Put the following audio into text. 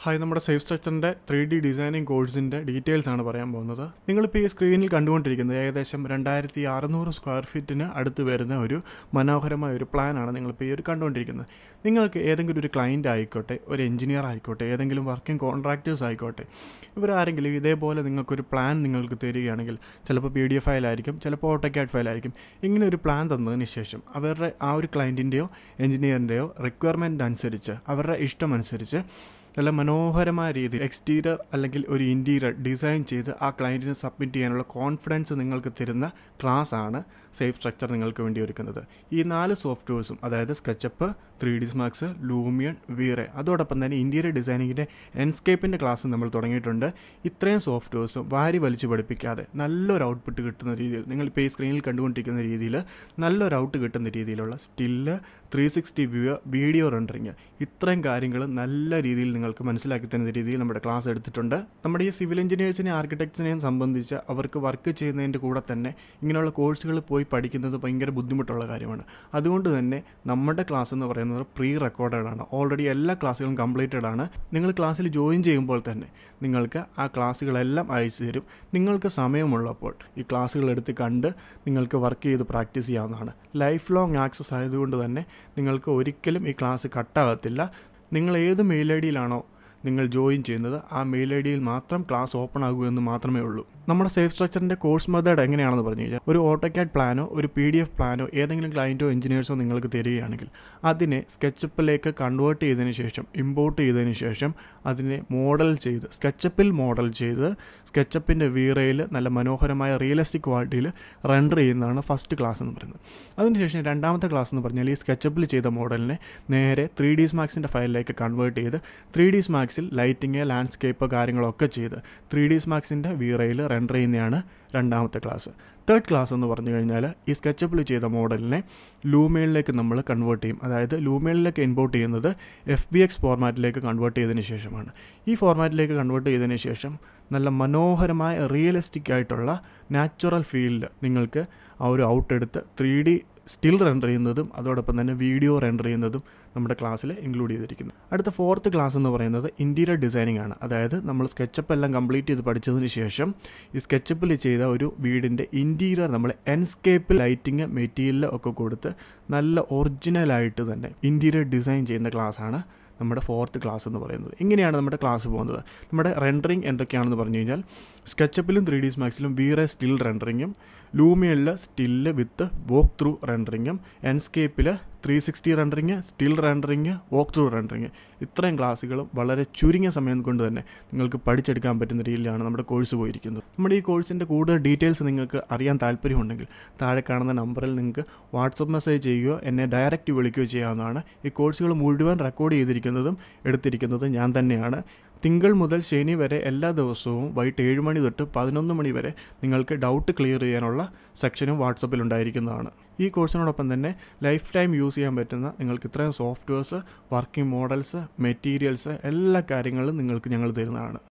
hi നമ്മുടെ safe സ്ട്രക്ചറിൻ്റെ three D designing കോഴ്സിൻ്റെ ഡീറ്റെയിൽസ് ആണ് പറയാൻ പോകുന്നത് നിങ്ങളിപ്പോൾ ഈ സ്ക്രീനിൽ കണ്ടുകൊണ്ടിരിക്കുന്നത് ഏകദേശം രണ്ടായിരത്തി അറുന്നൂറ് സ്ക്വയർ ഫീറ്റിന് അടുത്ത് വരുന്ന ഒരു മനോഹരമായ ഒരു പ്ലാനാണ് നിങ്ങളിപ്പോൾ ഈ ഒരു കണ്ടുകൊണ്ടിരിക്കുന്നത് നിങ്ങൾക്ക് ഏതെങ്കിലും ഒരു ക്ലയൻറ്റ് ആയിക്കോട്ടെ ഒരു എഞ്ചിനീയർ ആയിക്കോട്ടെ ഏതെങ്കിലും വർക്കിംഗ് കോൺട്രാക്ടേഴ്സ് ആയിക്കോട്ടെ ഇവരാരെങ്കിലും ഇതേപോലെ നിങ്ങൾക്കൊരു പ്ലാൻ നിങ്ങൾക്ക് തരികയാണെങ്കിൽ ചിലപ്പോൾ പി ഡി എഫ് ഫയലായിരിക്കും ചിലപ്പോൾ ഓട്ടോക്യാഡ് ഫയലായിരിക്കും ഇങ്ങനെ ഒരു പ്ലാൻ തന്നതിന് ശേഷം അവരുടെ ആ ഒരു ക്ലയൻറ്റിൻ്റെയോ എഞ്ചിനീയറിൻ്റെയോ റിക്വയർമെൻറ്റ് അനുസരിച്ച് അവരുടെ ഇഷ്ടമനുസരിച്ച് നല്ല മനോഹരമായ രീതിയിൽ എക്സ്റ്റീരിയർ അല്ലെങ്കിൽ ഒരു ഇൻറ്റീരിയർ ഡിസൈൻ ചെയ്ത് ആ ക്ലയൻറ്റിന് സബ്മിറ്റ് ചെയ്യാനുള്ള കോൺഫിഡൻസ് നിങ്ങൾക്ക് തരുന്ന ക്ലാസ് ആണ് സേഫ് സ്ട്രക്ചർ നിങ്ങൾക്ക് വേണ്ടി ഒരുക്കുന്നത് ഈ നാല് സോഫ്റ്റ്വെയർസും അതായത് SketchUp three D s max Lumion V Ray അതോടൊപ്പം തന്നെ ഇൻറ്റീരിയർ ഡിസൈനിങ്ങിൻ്റെ എൻസ്കേപ്പിൻ്റെ ക്ലാസ് നമ്മൾ തുടങ്ങിയിട്ടുണ്ട് ഇത്രയും സോഫ്റ്റ്വെയർസും വാരി വലിച്ചു പഠിപ്പിക്കാതെ നല്ലൊരു ഔട്ട്പുട്ട് കിട്ടുന്ന രീതിയിൽ നിങ്ങളിപ്പോൾ ഈ സ്ക്രീനിൽ കണ്ടുകൊണ്ടിരിക്കുന്ന രീതിയിൽ നല്ലൊരു ഔട്ട് കിട്ടുന്ന രീതിയിലുള്ള still three sixty view video rendering ഇത്രയും കാര്യങ്ങൾ നല്ല രീതിയിൽ നിങ്ങൾക്ക് മനസ്സിലാക്കി തരുന്ന രീതിയിൽ നമ്മുടെ ക്ലാസ് എടുത്തിട്ടുണ്ട് നമ്മുടെ ഈ സിവിൽ എഞ്ചിനീയേഴ്സിനെയും ആർക്കിടെക്ട്സിനെയും സംബന്ധിച്ച് അവർക്ക് വർക്ക് ചെയ്യുന്നതിൻ്റെ കൂടെ തന്നെ ഇങ്ങനെയുള്ള കോഴ്സുകൾ പോയി പഠിക്കുന്നത് ഭയങ്കര ബുദ്ധിമുട്ടുള്ള കാര്യമാണ് അതുകൊണ്ട് തന്നെ നമ്മുടെ ക്ലാസ് എന്ന് പറയുന്നത് പ്രീ റെക്കോർഡഡ് ആണ് ഓൾറെഡി എല്ലാ ക്ലാസ്സുകളും കംപ്ലീറ്റഡ് ആണ് നിങ്ങൾ ക്ലാസ്സിൽ ജോയിൻ ചെയ്യുമ്പോൾ തന്നെ നിങ്ങൾക്ക് ആ ക്ലാസ്സുകളെല്ലാം അയച്ചു തരും നിങ്ങൾക്ക് സമയമുള്ളപ്പോൾ ഈ ക്ലാസ്സുകൾ എടുത്ത് കണ്ട് നിങ്ങൾക്ക് വർക്ക് ചെയ്ത് പ്രാക്ടീസ് ചെയ്യാവുന്നതാണ് ലൈഫ് ലോങ് ആക്സസ് ആയതുകൊണ്ട് തന്നെ നിങ്ങൾക്ക് ഒരിക്കലും ഈ ക്ലാസ് കട്ടാകത്തില്ല നിങ്ങൾ ഏത് മെയിൽ ഐ ഡിയിലാണോ നിങ്ങൾ ജോയിൻ ചെയ്യുന്നത് ആ മെയിൽ ഐ ഡിയിൽ മാത്രം ക്ലാസ് ഓപ്പൺ ആകൂ എന്ന് മാത്രമേ ഉള്ളൂ നമ്മുടെ സേഫ് സ്ട്രക്ചറിൻ്റെ കോഴ്സ് മെത്തേഡ് എങ്ങനെയാണെന്ന് പറഞ്ഞു കഴിഞ്ഞാൽ ഒരു ഓട്ടോക്യാഡ് പ്ലാനോ ഒരു പി ഡി എഫ് പ്ലാനോ ഏതെങ്കിലും ക്ലയൻറ്റോ എഞ്ചിനീയേഴ്സോ നിങ്ങൾക്ക് തരികയാണെങ്കിൽ അതിനെ സ്കെച്ചപ്പിലേക്ക് കൺവേർട്ട് ചെയ്തതിന് ശേഷം ഇമ്പോർട്ട് ചെയ്തതിന് ശേഷം അതിനെ മോഡൽ ചെയ്ത് സ്കെച്ചപ്പിൽ മോഡൽ ചെയ്ത് സ്കെച്ചപ്പിൻ്റെ വീറയിൽ നല്ല മനോഹരമായ റിയലിസ്റ്റിക് ക്വാളിറ്റിയിൽ റെൻഡർ ചെയ്യുന്നതാണ് ഫസ്റ്റ് ക്ലാസ് എന്ന് പറയുന്നത് അതിനുശേഷം രണ്ടാമത്തെ ക്ലാസ് എന്ന് പറഞ്ഞാൽ ഈ സ്കെച്ചപ്പിൽ ചെയ്ത മോഡലിനെ നേരെ ത്രീ ഡി സ്മാക്സിൻ്റെ ഫയലിലേക്ക് കൺവേർട്ട് ചെയ്ത് ത്രീ ഡി സ്മാക്സിൽ ലൈറ്റിങ് ലാൻഡ്സ്കേപ്പ് കാര്യങ്ങളൊക്കെ ചെയ്ത് ത്രീ ഡി സ്മാക്സിൻ്റെ വീറയിൽ റെൻഡർ ചെയ്യുന്നതാണ് രണ്ടാമത്തെ ക്ലാസ് തേർഡ് ക്ലാസ് എന്ന് പറഞ്ഞു കഴിഞ്ഞാൽ ഈ സ്കെച്ചപ്പിൽ ചെയ്ത മോഡലിനെ ലൂമേളിലേക്ക് നമ്മൾ കൺവേർട്ട് ചെയ്യും അതായത് ലൂമേളിലേക്ക് ഇമ്പോർട്ട് ചെയ്യുന്നത് എഫ് ബി എക്സ് ഫോർമാറ്റിലേക്ക് കൺവേർട്ട് ചെയ്തതിന് ശേഷമാണ് ഈ ഫോർമാറ്റിലേക്ക് കൺവേർട്ട് ചെയ്തതിന് ശേഷം നല്ല മനോഹരമായ റിയലിസ്റ്റിക് ആയിട്ടുള്ള നാച്ചുറൽ ഫീൽഡ് നിങ്ങൾക്ക് ആ ഒരു ഔട്ട് എടുത്ത് ത്രീ ഡി സ്റ്റിൽ റെൻഡർ ചെയ്യുന്നതും അതോടൊപ്പം തന്നെ വീഡിയോ റെൻഡർ ചെയ്യുന്നതും നമ്മുടെ ക്ലാസ്സിൽ ഇൻക്ലൂഡ് ചെയ്തിരിക്കുന്നു അടുത്ത ഫോർത്ത് ക്ലാസ് എന്ന് പറയുന്നത് ഇൻറ്റീരിയർ ഡിസൈനിങ് ആണ് അതായത് നമ്മൾ സ്കെച്ചപ്പ് എല്ലാം കംപ്ലീറ്റ് ചെയ്ത് പഠിച്ചതിന് ശേഷം ഈ സ്കെച്ചപ്പിൽ ചെയ്ത ഒരു വീടിൻ്റെ ഇൻറ്റീരിയർ നമ്മൾ എൻസ്കേപ്പ് ലൈറ്റിങ് മെറ്റീരിയൽ ഒക്കെ കൊടുത്ത് നല്ല ഒറിജിനലായിട്ട് തന്നെ ഇൻറ്റീരിയർ ഡിസൈൻ ചെയ്യുന്ന ക്ലാസ്സാണ് നമ്മുടെ ഫോർത്ത് ക്ലാസ് എന്ന് പറയുന്നത് ഇങ്ങനെയാണ് നമ്മുടെ ക്ലാസ് പോകുന്നത് നമ്മുടെ റെൻഡറിങ് എന്തൊക്കെയാണെന്ന് പറഞ്ഞു കഴിഞ്ഞാൽ സ്കെച്ചപ്പിലും ത്രീ ഡി മാക്സിലും വീറെ സ്റ്റിൽ റെൻഡറിങ്ങും ലൂമിയലിൽ സ്റ്റില്ല് വിത്ത് വോക്ക് ത്രൂ റെൻഡറിങ്ങും എൻസ്കേപ്പിൽ three sixty rendering still rendering walk through rendering ഇത്രയും ക്ലാസ്സുകളും വളരെ ചുരുങ്ങിയ സമയം കൊണ്ട് തന്നെ നിങ്ങൾക്ക് പഠിച്ചെടുക്കാൻ പറ്റുന്ന രീതിയിലാണ് നമ്മുടെ കോഴ്സ് പോയിരിക്കുന്നത് നമ്മുടെ ഈ കോഴ്സിൻ്റെ കൂടുതൽ ഡീറ്റെയിൽസ് നിങ്ങൾക്ക് അറിയാൻ താല്പര്യമുണ്ടെങ്കിൽ താഴെ കാണുന്ന നമ്പറിൽ നിങ്ങൾക്ക് വാട്സപ്പ് മെസ്സേജ് ചെയ്യുകയോ എന്നെ ഡയറക്റ്റ് വിളിക്കുകയോ ചെയ്യാവുന്നതാണ് ഈ കോഴ്സുകൾ മുഴുവൻ റെക്കോർഡ് ചെയ്തിരിക്കുന്നതും എടുത്തിരിക്കുന്നതും ഞാൻ തന്നെയാണ് തിങ്കൾ മുതൽ ശനി വരെ എല്ലാ ദിവസവും വൈകിട്ട് ഏഴ് മണി തൊട്ട് പതിനൊന്ന് മണി വരെ നിങ്ങൾക്ക് ഡൗട്ട് ക്ലിയർ ചെയ്യാനുള്ള സെക്ഷനും വാട്സപ്പിൽ ഉണ്ടായിരിക്കുന്നതാണ് ഈ കോഴ്സിനോടൊപ്പം തന്നെ ലൈഫ് ടൈം യൂസ് ചെയ്യാൻ പറ്റുന്ന നിങ്ങൾക്ക് ഇത്രയും സോഫ്റ്റ്വെയർസ് വർക്കിംഗ് മോഡൽസ് മെറ്റീരിയൽസ് എല്ലാ കാര്യങ്ങളും നിങ്ങൾക്ക് ഞങ്ങൾ തരുന്നതാണ്